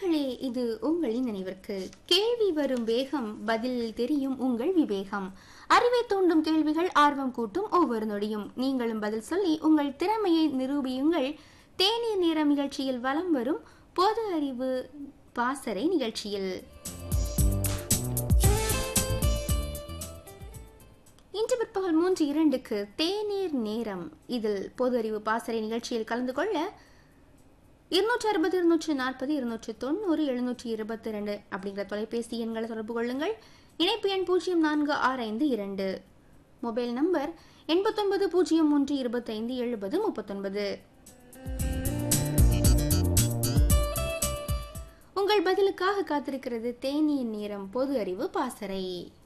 நேர்களே இது உங்களின் நினைவிற்கு கேள்வி வரும் வேகம் பதிலில் தெரியும் உங்கள் விவேகம் அறிவை தூண்டும் கேள்விகள் ஆர்வம் கூட்டும் ஒவ்வொரு நொடியும் நீங்களும் பதில் சொல்லி உங்கள் திறமையை நிரூபியுங்கள் தேநீர் நேரம் நிகழ்ச்சியில் வலம் வரும் பொது அறிவு பாசறை நிகழ்ச்சியில் இன்று பிற்பகல் மூன்று இரண்டுக்கு தேநீர் நேரம் இதில் பொது அறிவு பாசறை நிகழ்ச்சியில் கலந்து கொள்ள இருநூற்றி அறுபது இருநூற்றி நாற்பது இருநூற்றி தொண்ணூறு எழுநூற்றி இருபத்தி ரெண்டு அப்படிங்கிற தொலைபேசி எண்களை தொடர்பு கொள்ளுங்கள் இணைப்பு எண் பூஜ்ஜியம் நான்கு ஆறு ஐந்து இரண்டு மொபைல் நம்பர் எண்பத்தொன்பது பூஜ்ஜியம் மூன்று இருபத்தைந்து எழுபது முப்பத்தொன்பது உங்கள் பதிலுக்காக காத்திருக்கிறது தேநீர் நேரம் பொது அறிவு பாசறை